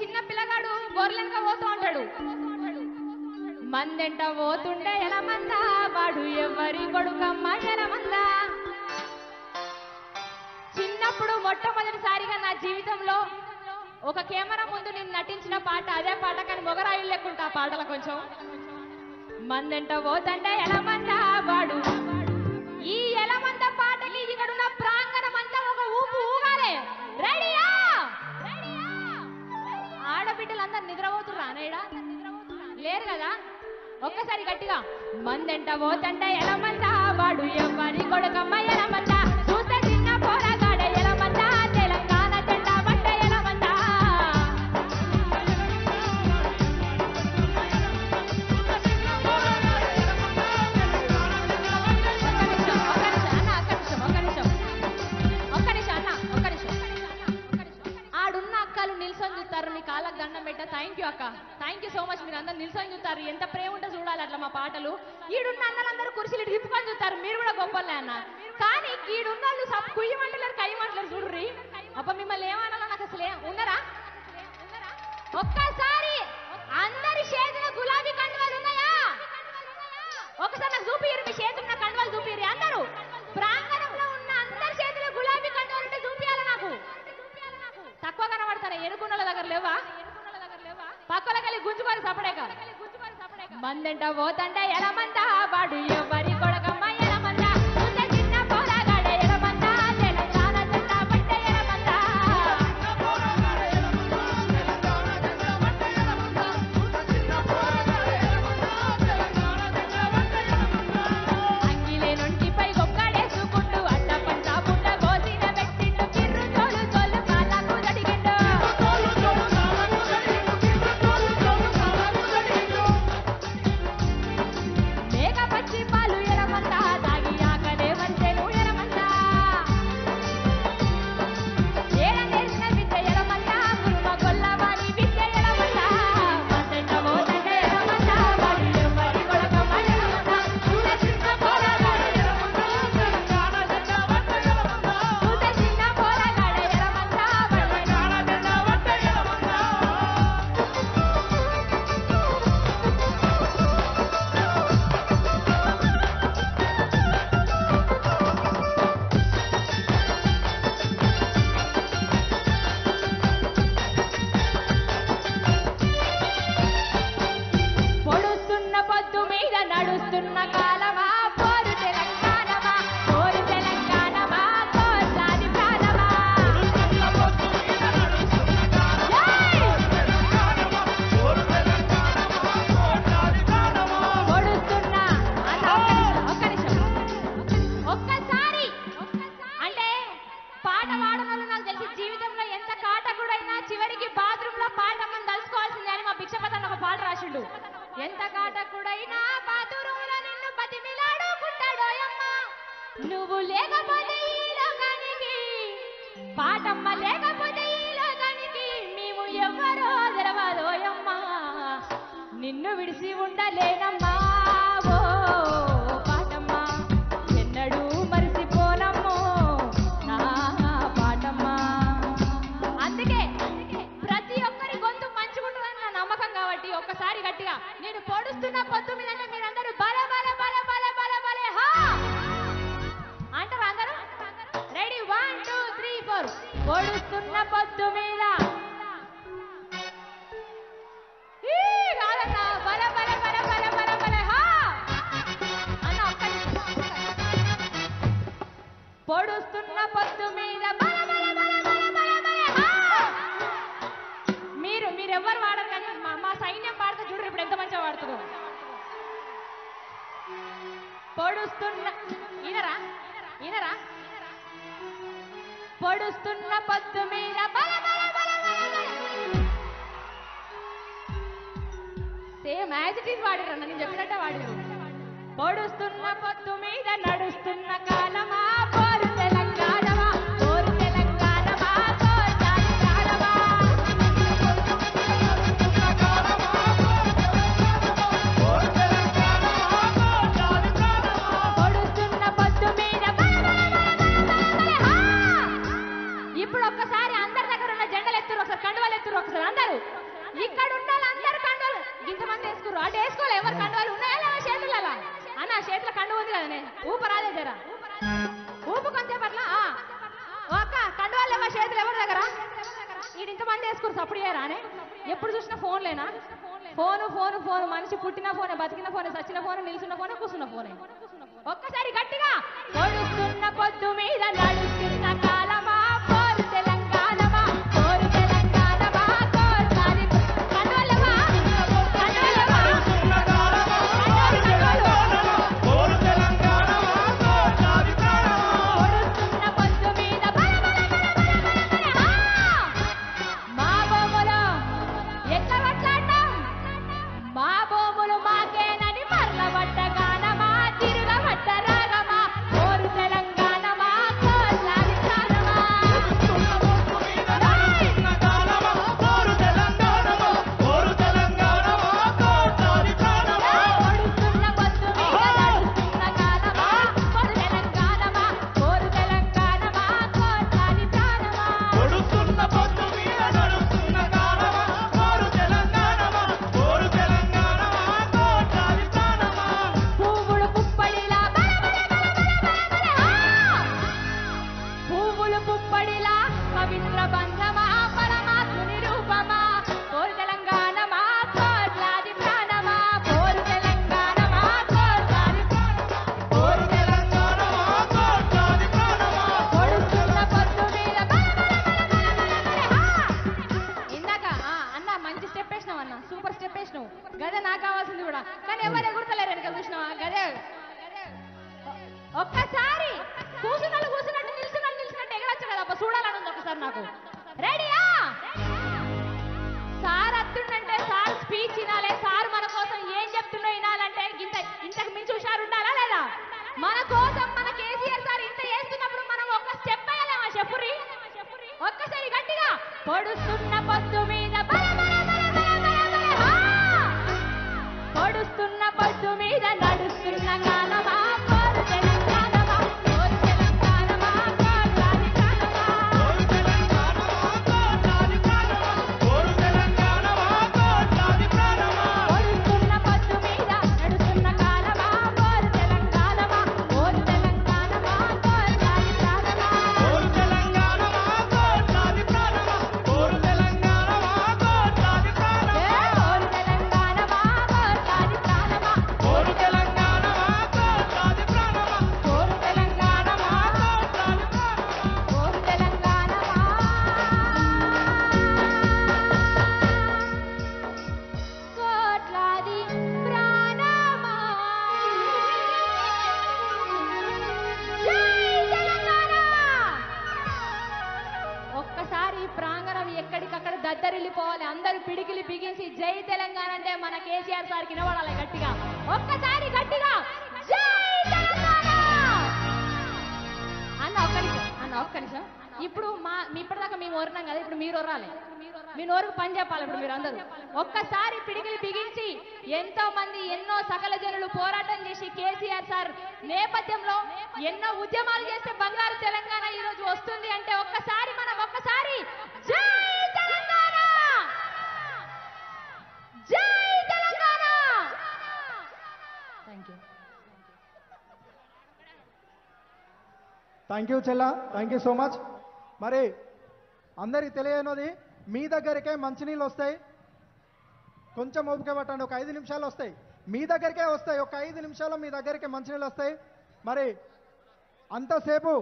చిన్న పిల్లగాడు గొర్రెలక పోతూ ఉంటాడు మందెంట పోతుండే ఎలమంద వాడు ఎవరి కొడుకమ్మ ఎలమంద చిన్నప్పుడు మొట్టమొదటిసారిగా నా జీవితంలో ఒక కెమెరా ముందు నేను నటించిన పాట అదే పాట కానీ మొగరాయిలు లేకుంటా ఆ పాటల కొంచెం మందెంట పోతండే ఎలమంద వాడు ఈ ఎలమంద పాటకి ఇక్కడున్న ప్రాంగణం అంతా ఒక ఊపు ఊగాలే రెడీయా ఆడబిడ్డలందరూ నిద్రపోతుర్రా అనేడా లేరు కదా ఒక్కసారి గట్టిగా మందెంట పోతండ ఎలమంద వాడు ఎవ్వరి కొడుకమ్మ ఎలమంద చూస్తే చిన్న పోరగాడ ఎలమంద తెలంగాణ జెండా పట్ట ఎలమంద ఒక్క నిమిషం, అన్న, ఒక్క నిమిషం, ఒక్క నిమిషం. ఒక్క నిమిషం, అన్న, ఒక్క నిమిషం. ఆడున్న అక్కలు నిల్సొని చూస్తారు మీ కాళ్ళకు దండం పెట్ట థ్యాంక్ యూ అక్క థ్యాంక్ యూ సో మచ్ మీరు అందరు నిల్సొని చూస్తారు ఎంత ప్రేమ ఉంటే చూడాలి అట్లా మా పాటలు ఈడున్న అన్నలందరూ కుర్చీలు ఇటు తిప్పుకొని చూస్తారు మీరు కూడా గొప్పలే అన్న కానీ ఈడున్న వాళ్ళు సబ్ కుయ్యమంటలేరు కయ్యమంటలేరు చూడ్రి అప్ప మిమ్మల్ని ఏమనాలో నాకు అసలు ఏం- ఉన్నారా ఒక్కసారి అందరి చేతిలో గులాబీ కండువాలు ఉన్నాయా ఒకసారి నాకు చూపియ్యరు మీ చేతులు ఉన్న కండువాలు చూపియ్యరు అందరూ ప్రాంగణంలో ఉన్న అందరి చేతిలో గులాబీ కండువాలు ఉంటే చూపియాలి నాకు తక్కువ కనబడతారా ఎనుకున్నల దగ్గర లేవా పక్కలకెళ్ళి గుంజుకొని సపడేక మందంట పోతంట ఎలమంద వాడు ఎవరి కొడకమ్మ ఎలమంద చూస్తే చిన్న పోరాగాడ ఎలమంద తెలంగాణ జెండా పట్ట ఎలమంద అంగిలే నొంటిపై గొంగడేసుకుంటూ అడ్డ పంట బుట్ట కోసిన పెట్టిండు కిర్రు తోలు తోలు కాళ్ళకు దడిగిండు మేక పచ్చి పాలు ఎరమంద తాగి ఆకలే వంచెను ఎరమంద ఏడ నేర్చిన విద్య ఎరమంద కురుమ గొల్లవాని విద్య ఎరమంద మందెంట మోదండ ఎరమంద వాడు ఎవరి కొడకమ్మ ఎరమంద చూడ చిన్న పోరగాడ ఎరమంద తెలంగాణ జెండా పట్ట ఎరమంద చూడ చిన్న పోరగాడ ఎరమంద తెలంగాణ జెండా పట్ట ఎరమంద పొడుస్తున్న పొద్దు మీద నడుస్తున్న కాలమా పోరు తెలంగాణమా పోరు తెలంగాణమా కోట్లాది ప్రాణమా ఏయ్! పొడుస్తున్న అన్న, ఒక్క నిమిషం, ఒక్క నిమిషం. ఒక్కసారి అంటే పాట పాడనోళ్ళు నాకు తెలిసి జీవితంలో ఎంత కాటకుడైనా చివరికి బాత్రూమ్ లో పాట మనం తలుసుకోవాల్సిందే అని మా భిక్షపతన్న ఒక పాట రాసిండు ఎంత కాటకుడైనా బాత్రూమ్ లో నిన్ను బతిమిలాడుకుంటాడోయమ్మ నువ్వు లేకపోతే ఈ లోకానికి పాటమ్మ లేకపోతే ఈ లోకానికి మేము ఎవరో తెలవదోయమ్మ నిన్ను విడిసి ఉండలేనమ్మా ఓ పాటమ్మా ఎన్నడూ మరిసిపోనమ్మో నా పాటమ్మా అందుకే ప్రతి ఒక్కరి గొంతు మంచుకుంటుందని నా నమ్మకం కాబట్టి ఒక్కసారి గట్టిగా నేను పొడుస్తున్న పొద్దు మీద మీరందరూ బలే బలే బలే బలే బలే బలే హా అంటారు అందరూ ready one two three four పొడుస్తున్న పొద్దు మీద ఈ కాదన్న బలే బలే బలే బలే బలే బలే హా అన్న ఒక్క నిమిషం. పొడుస్తున్న పొద్దు మీద బల బల బల బల బల బల హా మీరు మీరు ఎవరు వాడరు కానీ మా మా సైన్యం పాడితే చూడరు ఇప్పుడు ఎంత మంచిగా పాడుతుందో పొడుస్తున్న ఈనరా ఈనరా పొడుస్తున్న పొద్దు మీద బల బల బల బల బల సేమ్ యాజ్ ఇట్ ఈస్ వాడిరు అన్న నేను చెప్పినట్టే వాడిరు పొడుస్తున్న పొద్దు మీద నడుస్తున్న కాలమా పోరు తెలంగాణమా పోరు తెలంగాణమా కోటాలి ప్రాణమా పొడుస్తున్న పొద్దు మీద బల బల బల బల బల బల హా! ఇప్పుడు ఒక్కసారి అందరి దగ్గర ఉన్న జెండలు ఎత్తురు ఒకసారి కండువాలు ఎత్తురు ఒకసారి అందరూ అటు వేసుకోలే ఎవరు కండువాలు ఉన్నాయా లేవా చేతులలో అన్న చేతుల కండు ఉంది కదా ఊపరాదే జరా ఊపు కొంచెం అట్లా ఆ. ఓ అక్క కండువాలు లేవా చేతులు ఎవరి దగ్గర ఈడు ఇంతమంది వేసుకోరు సప్పుడు చేయరా అని ఎప్పుడు చూసినా ఫోన్లేనా ఫోను ఫోను ఫోను మనిషి పుట్టిన ఫోనే బతికిన ఫోనే సచ్చిన ఫోనే నిల్చున్న ఫోనే కూర్చున్న ఫోనే ఒక్కసారి గట్టిగా పొడుస్తున్న పొద్దు మీద నడుస్తున్న కాలమా పోరు తెలంగాణమా పోరు తెలంగాణమా కోసారి కండువాలేవా కండువాలేవా పొడుస్తున్న పొద్దు మీద బల బల బల బల బల బల హా! మా బొమ్మలు ఎట్లా కొట్లాడటం మా భూములు మాకేనని మరలబడ్డ గానమా తిరగబడ్డ రాగమా కోరు తెలంగాణమా కోట్లాది ప్రాణమా పొడుస్తున్న పొద్దు మీద నడుస్తున్న కాలమా కోరు తెలంగాణమా కోరు తెలంగాణమా కోట్లాది ప్రాణమా పువ్వులు పుప్పడిలా బల బల బల బల బల బల హా! పువ్వులు పుప్పడిలా పవిత్ర బంధమా పరమాత్ముని రూపమా కోరు తెలంగాణమా కోట్లాది ప్రాణమా కోరు తెలంగాణమా కోట్లాది కోరు తెలంగాణమా పొడుస్తున్న పొద్దు మీద బల బల బల బల బల బల హా! ఇందాక ఆ, అన్న మంచి స్టెప్ వేసినావు అన్న సూపర్ స్టెప్ వేసినావు గదే నాకు కావాల్సింది కూడా కానీ ఎవరు ఎగురుతలేరు వెనక చూసినావా గదే ఒక్కసారి కూర్చున్నాడు కూర్చున్నట్టు నిల్చున్నాడు నిల్చున్నట్టు ఎగరొచ్చు కదా అబ్బా చూడాలని ఉంది ఒకసారి నాకు రెడీయా సార్ అత్తుండంటే సార్ స్పీచ్ వినాలే సార్ మన కోసం ఏం చెప్తున్నా వినాలంటే ఇంత ఇంతకు మించి హుషారు ఉండాలా లేదా మన కోసం మన కేసీఆర్ సార్ ఇంత చేస్తున్నప్పుడు మనం ఒక్క స్టెప్ వేయలేమా చెప్పురి ఒక్కసారి గట్టిగా పొడుస్తున్న పొద్దు మీద బల బల బల బల బల బల హా! పొడుస్తున్న పొద్దు మీద నడుస్తున్న కాలమా కోరు తెలంగాణమా కోరు తెలంగాణమా కోట్లాది ప్రాణమా పొడుస్తున్న పొద్దు మీద నడుస్తున్న కాలమా కోరు తెలంగాణమా కోరు తెలంగాణమా కోట్లాది ప్రాణమా ఏ కోరు తెలంగాణమా కోట్లాది ప్రాణమా కోరు తెలంగాణమా కోరు తెలంగాణమా కోరు తెలంగాణమా కోట్లాది ప్రాణమా జై తెలంగాణ ఒక్కసారి ఈ ప్రాంగణం ఎక్కడికక్కడ దద్దరిల్లిపోవాలి అందరూ పిడికిలి బిగించి జై తెలంగాణ అంటే మన కేసీఆర్ సార్ వినబడాలి గట్టిగా ఒక్కసారి గట్టిగా జై తెలంగాణ అన్న ఒక్క నిమిషం అన్న ఒక్క నిమిషం ఇప్పుడు మా మీ ఇప్పటిదాకా మేము ఓరినాం కదా ఇప్పుడు మీరు ఒర్రాలి మీ నోరుకు పని చెప్పాలి ఇప్పుడు మీరు అందరూ ఒక్కసారి పిడికిలి బిగించి ఎంతో మంది ఎన్నో సకల జనులు పోరాటం చేసి కేసీఆర్ సార్ నేపథ్యంలో ఎన్నో ఉద్యమాలు చేస్తే బంగారు తెలంగాణ ఈ రోజు వస్తుంది అంటే ఒక్కసారి మనం ఒక్కసారి జై తెలంగాణ జై Telangana thank you thank you చెల్ల థ్యాంక్ యూ సో మచ్ మరి అందరికి తెలియనిది మీ దగ్గరికే మంచినీళ్ళు వస్తాయి కొంచెం ఓపిక పట్టండి ఒక ఐదు నిమిషాలు వస్తాయి మీ దగ్గరికే వస్తాయి ఒక ఐదు నిమిషాల్లో మీ దగ్గరికే మంచినీళ్ళు వస్తాయి మరి అంతసేపు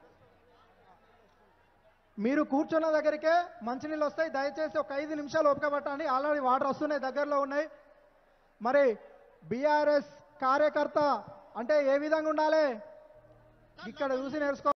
మీరు కూర్చున్న దగ్గరికే మంచినీళ్ళు వస్తాయి దయచేసి ఒక ఐదు నిమిషాలు ఓపిక పట్టండి ఆల్రెడీ వాటర్ వస్తున్నాయి దగ్గరలో ఉన్నాయి మరి బీఆర్ఎస్ కార్యకర్త అంటే ఏ విధంగా ఉండాలి ఇక్కడ చూసి నేర్చుకో